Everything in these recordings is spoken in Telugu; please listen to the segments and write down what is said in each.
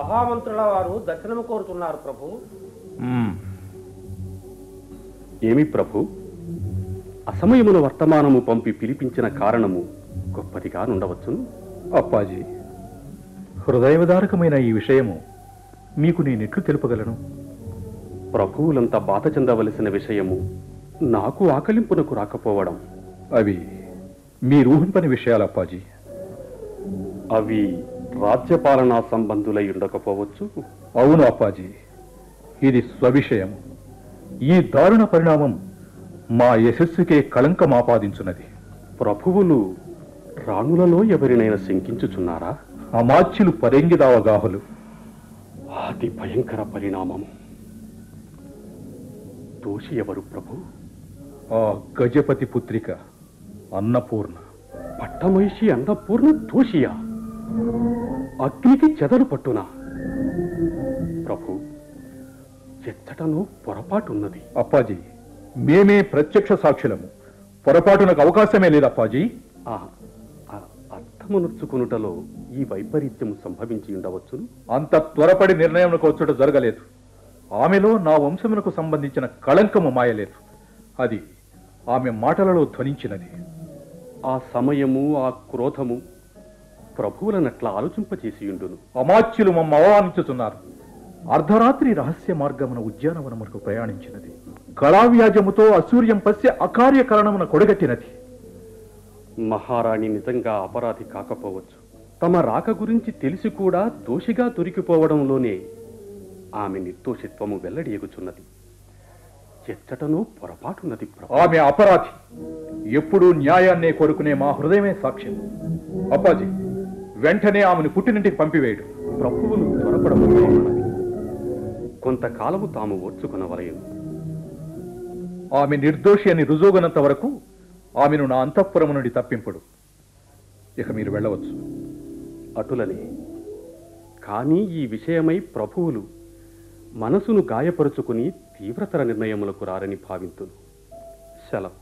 మహామంత్రుల వారు దర్శనము కోరుతున్నారు ప్రభు ఏమి ప్రభు అసమయమున వర్తమానము పంపి పిలిపించిన కారణము గొప్పదిగా నుండవచ్చును అప్పాజీ హృదయవిదారకమైన ఈ విషయము మీకు నేనెట్లు తెలుపగలను ప్రభువులంతా బాధ చెందవలసిన విషయము నాకు ఆకలింపునకు రాకపోవడం అవి మీ ఊహింపని విషయాలు అప్పాజీ అవి రాజ్యపాలనా సంబంధులై ఉండకపోవచ్చు అవును అప్పాజీ ఇది స్వవిషయం ఈ దారుణ పరిణామం మా యశస్సుకే కళంకం ఆపాదించున్నది ప్రభువులు రాణులలో ఎవరినైనా శంకించుచున్నారా అమాత్యులు పరెంగిదావగాహులు అతి భయంకర పరిణామము దోషి ఎవరు ప్రభు ఆ గజపతి పుత్రిక అన్నపూర్ణ పట్టమహిషి అన్నపూర్ణ దోషియా అగ్నికి చెదలు పట్టునా ప్రభు ఎచ్చటనో పొరపాటున్నది అప్పాజీ మేమే ప్రత్యక్ష సాక్షులము పొరపాటునకు అవకాశమే లేదు అప్పాజీ ఆ ఆ అర్థమనుర్చుకునుటలో ఈ వైపరీత్యము సంభవించి ఉండవచ్చును అంత త్వరపడి నిర్ణయంకు వచ్చుట జరగలేదు ఆమెలో నా వంశమునకు సంబంధించిన కళంకము మాయలేదు అది ఆమె మాటలలో ధ్వనించినది ఆ సమయము ఆ క్రోధము ప్రభువులనట్లా ఆలోచింపచేసి ఉండును అమాత్యులు మమ్మ అవమానించుతున్నారు అర్ధరాత్రి రహస్య మార్గమున ఉద్యానవనమునకు ప్రయాణించినది కళావ్యాజముతో అసూర్యం పశ్య అకార్యకరణమున కొడగట్టినది మహారాణి నిజంగా అపరాధి కాకపోవచ్చు తమ రాక గురించి తెలిసి కూడా దోషిగా దొరికిపోవడంలోనే ఆమె నిర్దోషిత్వము వెల్లడి ఎగుచున్నది ఎచ్చటనో పొరపాటున్నది ప్రభు ఆమె అపరాధి ఎప్పుడూ న్యాయాన్నే కోరుకునే మా హృదయమే సాక్ష్యం అప్పాజీ వెంటనే ఆమెను పుట్టినింటికి పంపివేయడు ప్రభువులు త్వరపడవలసినది కొంతకాలము తాము ఓర్చుకునవలయను ఆమె నిర్దోషి అని రుజువుగనంత వరకు ఆమెను నా అంతఃపురము నుండి తప్పింపుడు ఇక మీరు వెళ్ళవచ్చు అటులనే కానీ ఈ విషయమై ప్రభువులు మనసును గాయపరుచుకుని తీవ్రతర నిర్ణయములకు రారని భావింతును సెలవు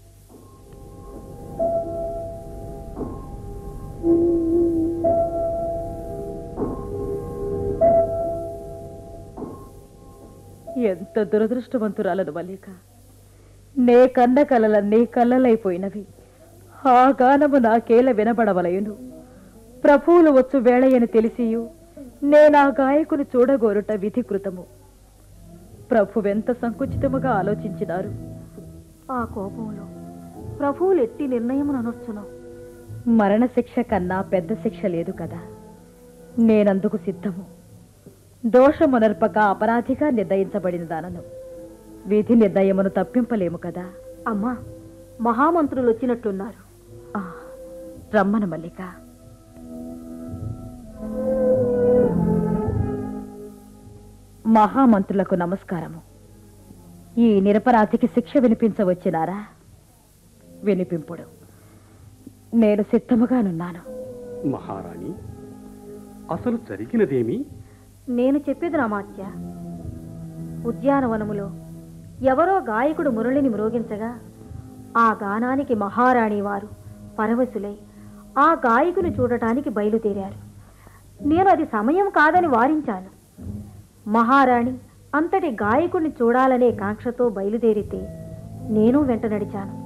ఎంత దురదృష్టవంతురాలను మల్లిక నే కన్న కలలన్నీ కళ్ళలైపోయినవి ఆ గానము నాకేల వినబడవలయును ప్రభువులు వచ్చు వేళయని తెలిసియు నేనా గాయకుని చూడగోరుట విధికృతము ప్రభువెంత సంకుచితముగా ఆలోచించినారు ఆ కోపంలో ప్రభువులు ఎట్టి నిర్ణయమును అనొచ్చును మరణశిక్ష కన్నా పెద్ద శిక్ష లేదు కదా నేనందుకు సిద్ధము దోషమునర్పక అపరాధిగా నిర్ణయించబడిన దానను విధి నిర్ణయమును తప్పింపలేము కదా అమ్మా మహామంత్రులు వచ్చినట్లున్నారు ఆ, రమ్మను మల్లిక మహామంత్రులకు నమస్కారము ఈ నిరపరాధికి శిక్ష వినిపించవచ్చినారా వినిపింపుడు నేను సిద్ధముగానున్నాను మహారాణి అసలు జరిగినదేమి నేను చెప్పేది రామాత్య ఉద్యానవనములో ఎవరో గాయకుడు మురళిని మ్రోగించగా ఆ గానానికి మహారాణి వారు పరవశులై ఆ గాయకుని చూడటానికి బయలుదేరారు నేను అది సమయం కాదని వారించాను మహారాణి అంతటి గాయకుడిని చూడాలనే కాంక్షతో బయలుదేరితే నేను వెంట నడిచాను